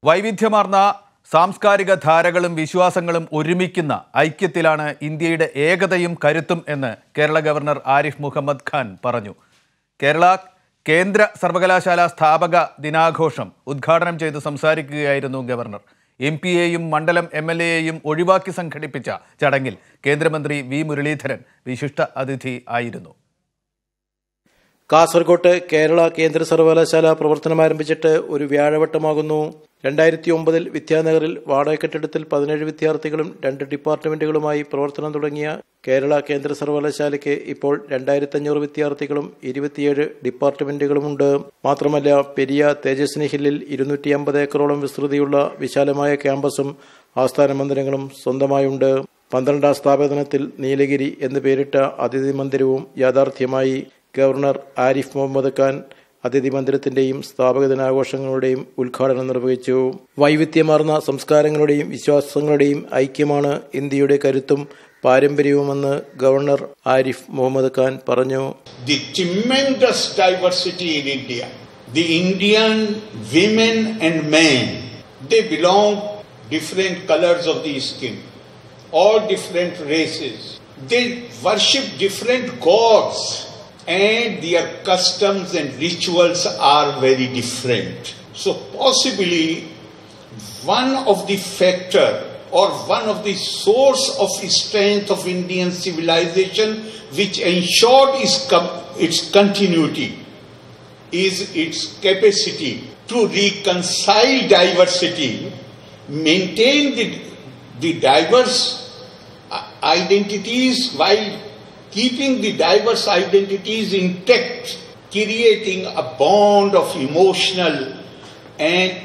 വൈവിധ്യമാർന്ന സാംസ്കാരിക ധാരകളും വിശ്വാസങ്ങളും ഒരുമിക്കുന്ന ഐക്യത്തിലാണ് ഇന്ത്യയുടെ ഏകതയും കരുത്തും എന്ന് കേരള ഗവർണർ ആരിഫ് മുഹമ്മദ് ഖാൻ പറഞ്ഞു കേരള കേന്ദ്ര സർവകലാശാല സ്ഥാപക ദിനാഘോഷം ഉദ്ഘാടനം ചെയ്ത് സംസാരിക്കുകയായിരുന്നു ഗവർണർ എം പി എയും മണ്ഡലം എം എൽ എയെയും ഒഴിവാക്കി സംഘടിപ്പിച്ച ചടങ്ങിൽ കേന്ദ്രമന്ത്രി വി മുരളീധരൻ വിശിഷ്ട അതിഥി ആയിരുന്നു കാസർകോട്ട് കേരള കേന്ദ്ര സർവകലാശാല പ്രവർത്തനം ആരംഭിച്ചിട്ട് ഒരു വ്യാഴവട്ടമാകുന്നു രണ്ടായിരത്തി ഒമ്പതിൽ വിദ്യാനഗറിൽ വാടക കെട്ടിടത്തിൽ പതിനേഴ് വിദ്യാർത്ഥികളും രണ്ട് ഡിപ്പാർട്ട്മെന്റുകളുമായി പ്രവർത്തനം തുടങ്ങിയ കേരള കേന്ദ്ര സർവകലാശാലയ്ക്ക് ഇപ്പോൾ രണ്ടായിരത്തി അഞ്ഞൂറ് വിദ്യാർത്ഥികളും ഇരുപത്തിയേഴ് ഡിപ്പാർട്ട്മെന്റുകളുമുണ്ട് മാത്രമല്ല പെരിയ തേജസ്വിനി ഹില്ലിൽ ഇരുന്നൂറ്റി അമ്പത് ഏക്കറോളം വിസ്തൃതിയുള്ള വിശാലമായ ക്യാമ്പസും ആസ്ഥാന മന്ദിരങ്ങളും സ്വന്തമായുണ്ട് പന്ത്രണ്ടാം സ്ഥാപനത്തിൽ നീലഗിരി എന്ന് പേരിട്ട അതിഥി മന്ദിരവും യാഥാർത്ഥ്യമായി ഗവർണർ ആരിഫ് മുഹമ്മദ് ഖാൻ അതിഥി മന്ദിരത്തിന്റെയും സ്ഥാപക ദിനാഘോഷങ്ങളുടെയും ഉദ്ഘാടനം നിർവഹിച്ചു വൈവിധ്യമാർന്ന സംസ്കാരങ്ങളുടെയും വിശ്വാസങ്ങളുടെയും ഐക്യമാണ് ഇന്ത്യയുടെ കരുത്തും പാരമ്പര്യവുമെന്ന് ഗവർണർ ആരിഫ് മുഹമ്മദ് ഖാൻ പറഞ്ഞു the tremendous diversity in India. The Indian women and men, they belong different colors of the skin, all different races. They worship different gods and their customs and rituals are very different. So possibly one of the factor or one of the source of strength of Indian civilization which ensured its, com- its continuity is its capacity to reconcile diversity, maintain the, the diverse uh, identities while keeping the diverse identities intact, creating a bond of emotional and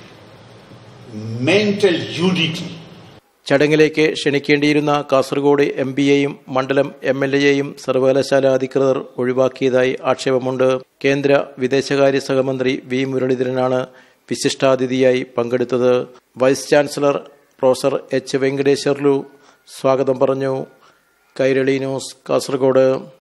mental unity. ചടങ്ങിലേക്ക് ക്ഷണിക്കേണ്ടിയിരുന്ന Kasaragod M പിയെയും മണ്ഡലം M L എയെയും സർവകലാശാല അധികൃതർ ഒഴിവാക്കിയതായി ആക്ഷേപമുണ്ട് കേന്ദ്ര വിദേശകാര്യ സഹമന്ത്രി V മുരളീധരനാണ് വിശിഷ്ടാതിഥിയായി പങ്കെടുത്തത് vice chancellor professor H Venkateswarlu സ്വാഗതം പറഞ്ഞു കൈരളി ന്യൂസ് കാസർഗോഡ്